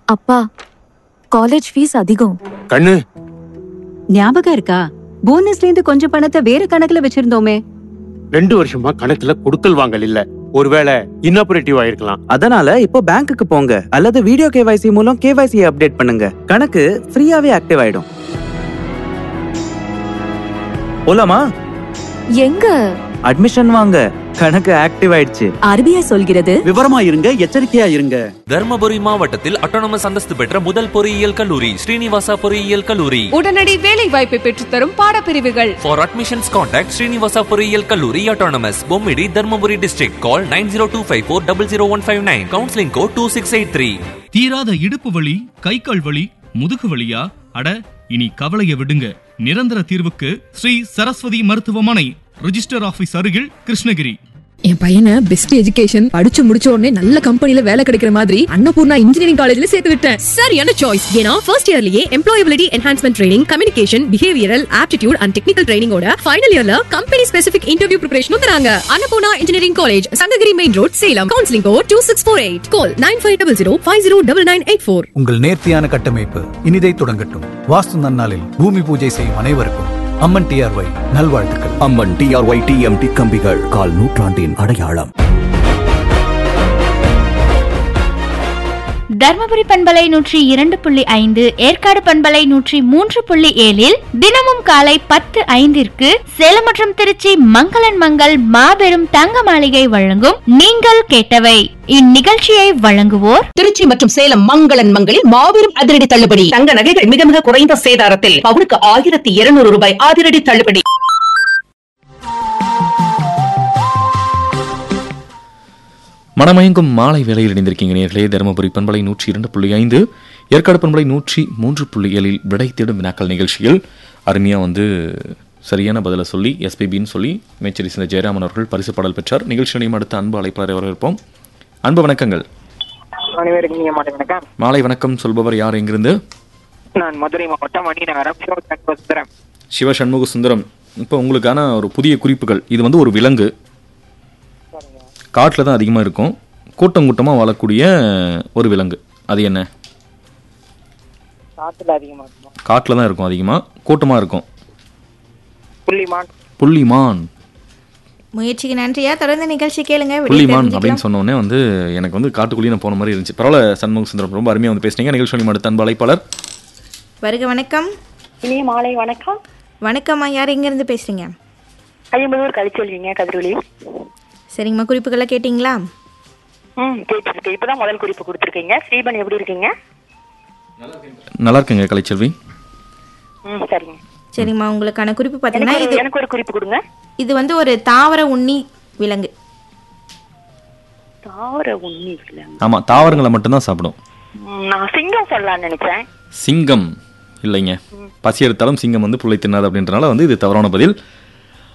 அப்பா college fees அதிகம் கண்ணு ஞாபகம் இருக்கா போனஸ்ல இருந்து கொஞ்சம் பணத்தை வேற கணக்குல வச்சிருந்தோமே ரெண்டு வருஷமா கணக்குல கொடுக்கல் வாங்கல் இல்ல ஒருவேளை இன்னாபரேட்டிவ் ஆயிருக்கலாம் அதனால இப்போ பேங்க்குக்கு போங்க அல்லது வீடியோ கேவைசி மூலம் கேவைசி அப்டேட் பண்ணுங்க கணக்கு ஃப்ரீயாவே ஆக்டிவ் ஆயிடும் போலாமா எங்க அட்மிஷன் வாங்க கணக்கு ஆக்டிவ் ஆயிடுச்சு ஆர்பிஐ சொல்கிறது விவரமா இருங்க எச்சரிக்கையா இருங்க தர்மபுரி மாவட்டத்தில் அட்டானமஸ் அந்தஸ்து பெற்ற முதல் பொறியியல் கல்லூரி ஸ்ரீனிவாசா பொறியியல் கல்லூரி உடனடி வேலை வாய்ப்பை பெற்றுத்தரும் பாடப்பிரிவுகள் ஃபார் அட்மிஷன்ஸ் கான்டாக்ட் ஸ்ரீனிவாசா பொறியியல் கல்லூரி autonomous Bommidi Dharmapuri district call nine zero two five four double zero one five nine counselling code two six eight three தீராத இடுப்பு வலி கை கால் வலி முதுகு வலியா அட இனி கவலைய விடுங்க நிரந்தர தீர்வுக்கு ஸ்ரீ சரஸ்வதி மருத்துவமனை ரிஜிஸ்டர் ஆபீஸ் அருகில் கிருஷ்ணகிரி என் பையனை பெஸ்ட் எஜுகேஷன் படிச்சு முடிச்ச உடனே நல்ல கம்பெனில வேலை கிடைக்கிற மாதிரி அன்னபூர்ணா இன்ஜினியரிங் காலேஜ்ல சேர்த்து விட்டேன் சரியான சாய்ஸ் ஏன்னா ஃபர்ஸ்ட் இயர்லயே employability enhancement training communication behavioural aptitude and technical ட்ரைனிங்கோட ஃபைனல் இயர்ல கம்பெனி ஸ்பெசிபிக் இன்டர்வியூ ப்ரிப்பரேஷனும் தராங்க Annapoorna engineering college Sankagiri main road Salem counselling code two six four eight call nine five double zero five zero double nine eight four உங்கள் நேர்த்தியான கட்டமைப்பு இனிதை தொடங்கட்டும் வாஸ்து நன்னாளில் பூமி பூஜை செய்யும் அனைவருக்கும் அம்மன் டிஆர்ஒய் நல்வாழ்த்துக்கள் அம்மன் டிஆர்ஒய் டிஎம்டி கம்பிகள் கால் நூற்றாண்டின் அடையாளம் தர்மபுரி பண்பலை நூற்றி இரண்டு புள்ளி ஐந்து ஏற்காடு பண்பலை நூற்றி மூன்று புள்ளி ஏழில் தினமும் காலை பத்து ஐந்திற்கு சேலம் மற்றும் திருச்சி மங்களன் மங்கள் மாபெரும் தங்க மாளிகை வழங்கும் நீங்கள் கேட்டவை இந்நிகழ்ச்சியை வழங்குவோர் திருச்சி மற்றும் சேலம் மங்களன் மங்களில் மாபெரும் அதிரடி தள்ளுபடி தங்க நகைகள் மிக மிக குறைந்த சேதாரத்தில் பவுனுக்கு ஆயிரத்தி இருநூறு ரூபாய் அதிரடி தள்ளுபடி மனமயங்கும் மாலை வேளையில் இணைந்திருக்கீங்க நேர்களே தருமபுரி பண்பலை நூற்றி இரண்டு புள்ளி ஐந்து ஏற்காடு பண்பலை நூற்றி மூன்று புள்ளி ஏழில் விடை தேடும் வினாக்கள் நிகழ்ச்சியில் அருமையாக வந்து சரியான பதிலை சொல்லி எஸ்பிபின்னு சொல்லி மேச்சேரி சேர்ந்த ஜெயராமன் அவர்கள் பரிசு பாடல் பெற்றார் நிகழ்ச்சி நிலையம் அடுத்த அன்பு அழைப்பாளரை வரவேற்போம் அன்பு வணக்கங்கள் அனைவருக்கும் இனிய மாலை வணக்கம் மாலை வணக்கம் சொல்பவர் யார் எங்கிருந்து நான் மதுரை மாவட்டம் மணிநகரம் சிவசண்முகசுந்தரம் சிவ சண்முக சுந்தரம் இப்போ உங்களுக்கான ஒரு புதிய குறிப்புகள் இது வந்து ஒரு விலங்கு காட்டில் தான் அதிகமாக இருக்கும் கூட்டம் கூட்டமாக வாழக்கூடிய ஒரு விலங்கு அது என்ன காத்துல அதிகமா இருக்கும் காட்டில் தான் இருக்கும் அதிகமாக கூட்டமாக இருக்கும் புள்ளிமான் புள்ளிமான் முயற்சிக்கு நன்றியா தொடர்ந்து நிகழ்ச்சி கேளுங்க விடை புள்ளிமான் தெரிஞ்சுக்கலாம். அப்படின்னு சொன்ன உடனே வந்து எனக்கு வந்து காட்டுக்குள்ளேயே நான் போன மாதிரி இருந்துச்சு பரவாயில்ல சண்முக சுந்தரம் ரொம்ப அருமையாக வந்து பேசுனீங்க நிகழ்ச்சி அடுத்த அன்பு அழைப்பாளர் வருக வணக்கம் இனிய மாலை வணக்கம் வணக்கம்மா யார் எங்க இருந்து பேசுறீங்க ஐம்பதூர் கழிச்சொல்வீங்க கதிரொலி சரிங்கம்மா குறிப்புகளை கேட்டிங்களா ம் கேட்டிருக்கு இப்பதான் முதல் குறிப்பு கொடுத்துருக்கீங்க ஸ்ரீபன் எப்படி இருக்கீங்க நல்லா இருக்குங்க கலைச்செல்வி ம் சரிங்க சரிம்மா உங்களுக்கான குறிப்பு பார்த்தீங்கன்னா எனக்கு இது ஒரு- எனக்கு ஒரு குறிப்பு கொடுங்க இது வந்து ஒரு தாவர உண்ணி விலங்கு தாவர உண்ணி விலங்கு. ஆமாம் தாவரங்களை மட்டும்தான் சாப்பிடும் ம், நான் சிங்கம் சொல்லலாம்னு நினைச்சேன் சிங்கம் இல்லைங்க பசி எடுத்தாலும் சிங்கம் வந்து புள்ளை தின்னாது அப்படின்றனால வந்து இது தவறான பதில்